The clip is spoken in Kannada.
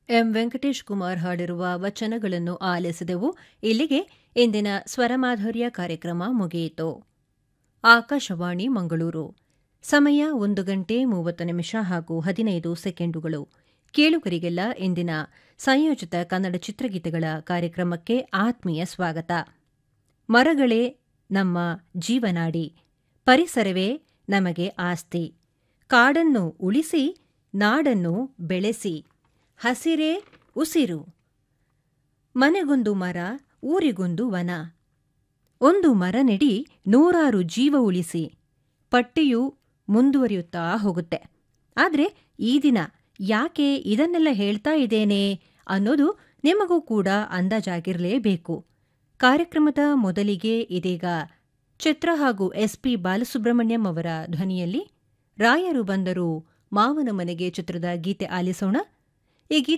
ಎಂ ವೆಂಕಟೇಶ್ ಕುಮಾರ್ ಹಾಡಿರುವ ವಚನಗಳನ್ನು ಆಲಿಸಿದೆವು ಇಲ್ಲಿಗೆ ಇಂದಿನ ಸ್ವರಮಾಧುರ್ಯ ಕಾರ್ಯಕ್ರಮ ಮುಗಿಯಿತು ಆಕಾಶವಾಣಿ ಮಂಗಳೂರು ಸಮಯ ಒಂದು ಗಂಟೆ ಮೂವತ್ತು ನಿಮಿಷ ಹಾಗೂ ಹದಿನೈದು ಸೆಕೆಂಡುಗಳು ಕೇಳುಗರಿಗೆಲ್ಲ ಇಂದಿನ ಸಂಯೋಜಿತ ಕನ್ನಡ ಚಿತ್ರಗೀತೆಗಳ ಕಾರ್ಯಕ್ರಮಕ್ಕೆ ಆತ್ಮೀಯ ಸ್ವಾಗತ ಮರಗಳೇ ನಮ್ಮ ಜೀವನಾಡಿ ಪರಿಸರವೇ ನಮಗೆ ಆಸ್ತಿ ಕಾಡನ್ನು ಉಳಿಸಿ ನಾಡನ್ನು ಬೆಳೆಸಿ ಹಸಿರೇ ಉಸಿರು ಮನೆಗೊಂದು ಮರ ಊರಿಗೊಂದು ವನ ಒಂದು ಮರ ನೆಡಿ ನೂರಾರು ಜೀವ ಉಳಿಸಿ ಪಟ್ಟಿಯು ಮುಂದುವರಿಯುತ್ತಾ ಹೋಗುತ್ತೆ ಆದರೆ ಈ ದಿನ ಯಾಕೆ ಇದನ್ನೆಲ್ಲ ಹೇಳ್ತಾ ಇದ್ದೇನೆ ಅನ್ನೋದು ನಿಮಗೂ ಕೂಡ ಅಂದಾಜಾಗಿರಲೇಬೇಕು ಕಾರ್ಯಕ್ರಮದ ಮೊದಲಿಗೆ ಇದೀಗ ಚಿತ್ರ ಹಾಗೂ ಎಸ್ಪಿ ಬಾಲಸುಬ್ರಹ್ಮಣ್ಯಂ ಅವರ ಧ್ವನಿಯಲ್ಲಿ ರಾಯರು ಬಂದರು ಮಾವನ ಮನೆಗೆ ಚಿತ್ರದ ಗೀತೆ ಆಲಿಸೋಣ ಈ ಗೀತೆ